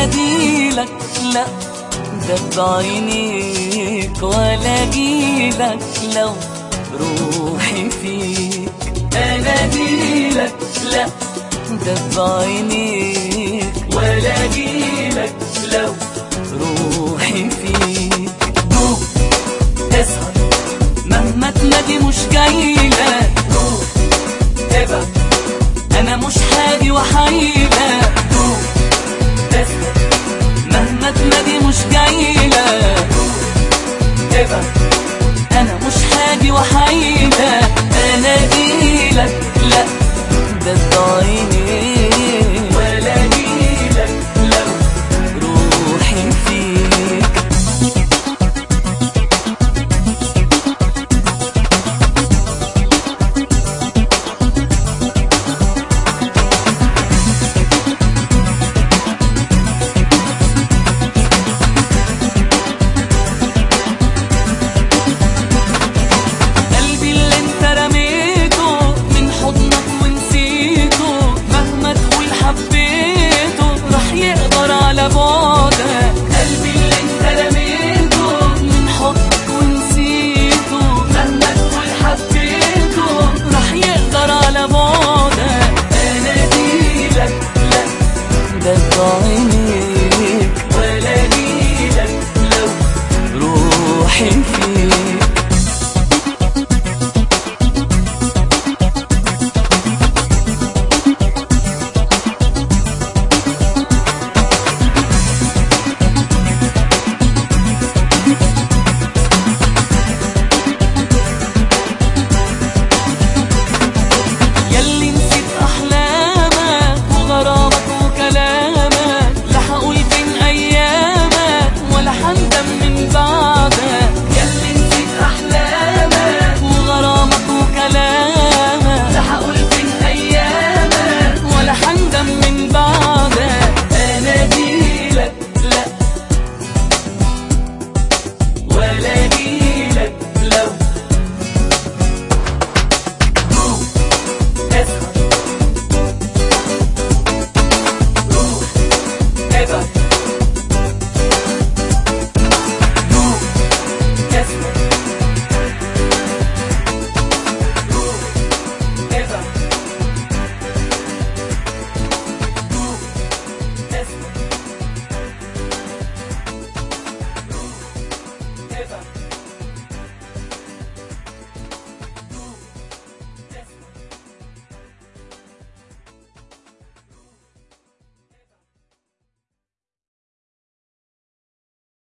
اناديلك لا ده بعينيك ولا اجيلك لو روحي فيك اناديلك لا ده بعينيك ولا اجيلك لو روحي فيك دوب تسهر مهما تنادي مش جايلك روح ابعد انا مش هاجي وحيلك دوب تسهر مهما تنادي مش جايلك روح ابعد انا مش هاجي وحيلك انا جيلك لا ده ضايني